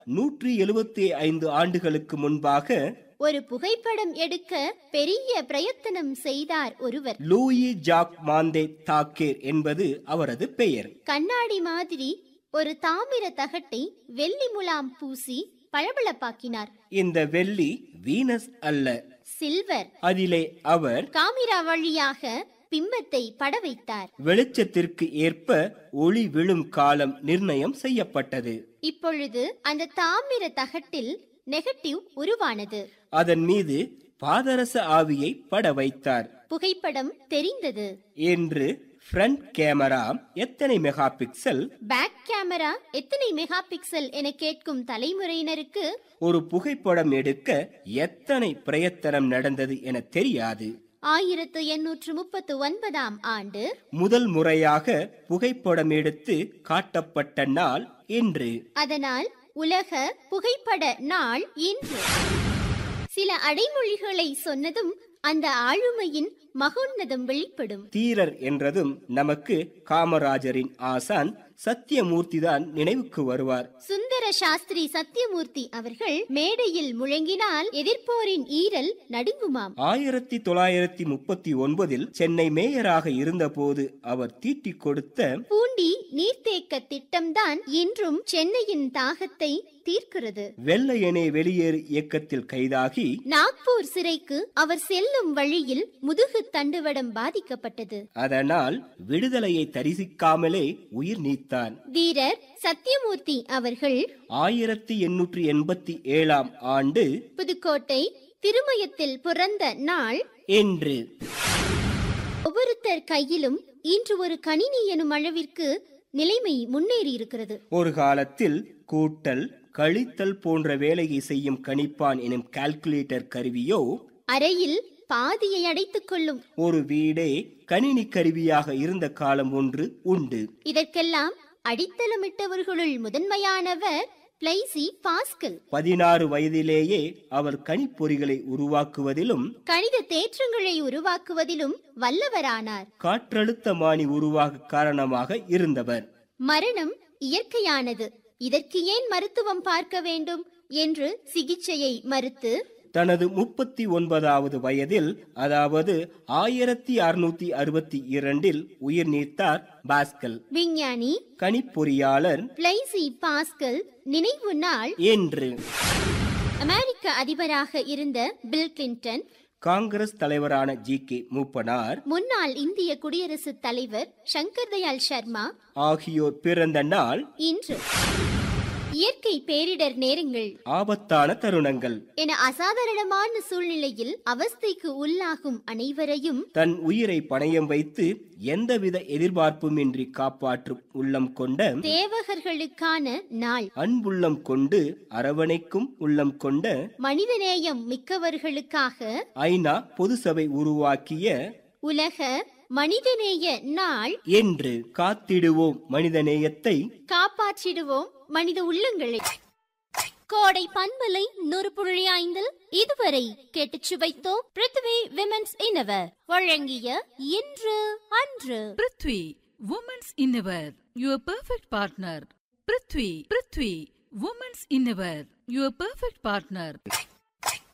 நூற்றி எழுபத்தி ஐந்து ஆண்டுகளுக்கு முன்பாக ஒரு புகைப்படம் எடுக்க பெரிய பிரயத்தனம் செய்தார் ஒருவர் லூயி ஜாக் மாந்தே தாக்கேர் என்பது அவரது பெயர் கண்ணாடி மாதிரி ஒரு தாமிர தகட்டை வெள்ளி முலாம் பூசி பளபளப்பாக்கினார் இந்த வெள்ளி வீனஸ் அல்ல சில்வர் அதிலே அவர் காமிரா வழியாக பிம்பத்தை பட வைத்தார் வெளிச்சத்திற்கு ஏற்ப ஒளி விழும் காலம் நிர்ணயம் செய்யப்பட்டது இப்பொழுது அந்த தாமிர தகட்டில் நெகட்டிவ் உருவானது அதன் மீது பாதரச ஆவியை பட வைத்தார் புகைப்படம் தெரிந்தது என்று ஃப்ரண்ட் கேமரா எத்தனை மெகா பிக்சல் பேக் கேமரா எத்தனை மெகா பிக்சல் என கேட்கும் தலைமுறையினருக்கு ஒரு புகைப்படம் எடுக்க எத்தனை பிரயத்தனம் நடந்தது என தெரியாது ஆயிரத்து எண்ணூற்று முப்பத்து ஒன்பதாம் ஆண்டு முதல் முறையாக புகைப்படம் எடுத்து காட்டப்பட்ட நாள் இன்று அதனால் உலக புகைப்பட நாள் இன்று சில அடைமொழிகளை சொன்னதும் அந்த ஆளுமையின் மகோன்னதம் வெளிப்படும் தீரர் என்றதும் நமக்கு காமராஜரின் ஆசான் சத்தியமூர்த்திதான் நினைவுக்கு வருவார் சுந்தர சாஸ்திரி சத்யமூர்த்தி அவர்கள் மேடையில் முழங்கினால் எதிர்ப்போரின் ஈரல் நடுங்குமாம் ஆயிரத்தி தொள்ளாயிரத்தி முப்பத்தி ஒன்பதில் சென்னை மேயராக இருந்தபோது அவர் தீட்டிக் கொடுத்த பூண்டி நீர்த்தேக்க திட்டம்தான் இன்றும் சென்னையின் தாகத்தை தீர்க்கிறது வெள்ளையனே வெளியேறு இயக்கத்தில் கைதாகி நாக்பூர் சிறைக்கு அவர் செல்லும் வழியில் முதுகு தண்டுவடம் பாதிக்கப்பட்டது அதனால் விடுதலையை தரிசிக்காமலே உயிர் நீத்தான் வீரர் சத்யமூர்த்தி அவர்கள் ஆயிரத்தி எண்ணூற்றி எண்பத்தி ஏழாம் ஆண்டு புதுக்கோட்டை திருமயத்தில் பிறந்த நாள் என்று ஒவ்வொருத்தர் கையிலும் இன்று ஒரு கணினி எனும் அளவிற்கு நிலைமை முன்னேறி இருக்கிறது ஒரு காலத்தில் கூட்டல் கழித்தல் போன்ற வேலையை செய்யும் கணிப்பான் எனும் கால்குலேட்டர் கருவியோ அறையில் பாதியை அடைத்துக் கொள்ளும் ஒரு வீடே கணினி கருவியாக இருந்த காலம் ஒன்று உண்டு இதற்கெல்லாம் அடித்தளமிட்டவர்களுள் முதன்மையானவர் பிளைசி பாஸ்கல் பதினாறு வயதிலேயே அவர் கணிப்பொறிகளை உருவாக்குவதிலும் கணித தேற்றங்களை உருவாக்குவதிலும் வல்லவரானார் காற்றழுத்தமானி உருவாக காரணமாக இருந்தவர் மரணம் இயற்கையானது இதற்கு ஏன் மருத்துவம் பார்க்க வேண்டும் என்று சிகிச்சையை மறுத்து தனது முப்பத்தி ஒன்பதாவது வயதில் அதாவது ஆயிரத்தி அறுநூத்தி அறுபத்தி இரண்டில் உயிர் நீத்தார் பாஸ்கல் விஞ்ஞானி கணிப்பொறியாளர் பிளைசி பாஸ்கல் நினைவு நாள் என்று அமெரிக்க அதிபராக இருந்த பில் கிளின்டன் காங்கிரஸ் தலைவரான ஜி கே மூப்பனார் முன்னாள் இந்திய குடியரசுத் தலைவர் சங்கர் தயாள் சர்மா ஆகியோர் பிறந்த நாள் இன்று இயற்கை பேரிடர் நேரங்கள் ஆபத்தான தருணங்கள் என அசாதாரணமான சூழ்நிலையில் அவஸ்தைக்கு உள்ளாகும் அனைவரையும் தன் உயிரை பணயம் வைத்து எந்தவித எதிர்பார்ப்புமின்றி காப்பாற்றும் உள்ளம் கொண்ட தேவகர்களுக்கான நாள் அன்புள்ளம் கொண்டு அரவணைக்கும் உள்ளம் கொண்ட மனிதநேயம் மிக்கவர்களுக்காக ஐநா பொது சபை உருவாக்கிய உலக மனிதநேய நாள் என்று காத்திடுவோம் மனிதநேயத்தை காப்பாற்றிடுவோம் மனித உள்ளங்களை கோடை பண்பலை நூறு புள்ளி ஐந்தில் இதுவரை கேட்டுச் சுவைத்தோம் பிருத்வி விமென்ஸ் இன்னவர் வழங்கிய இன்று அன்று prithvi women's innerwear your perfect partner prithvi prithvi women's innerwear your perfect partner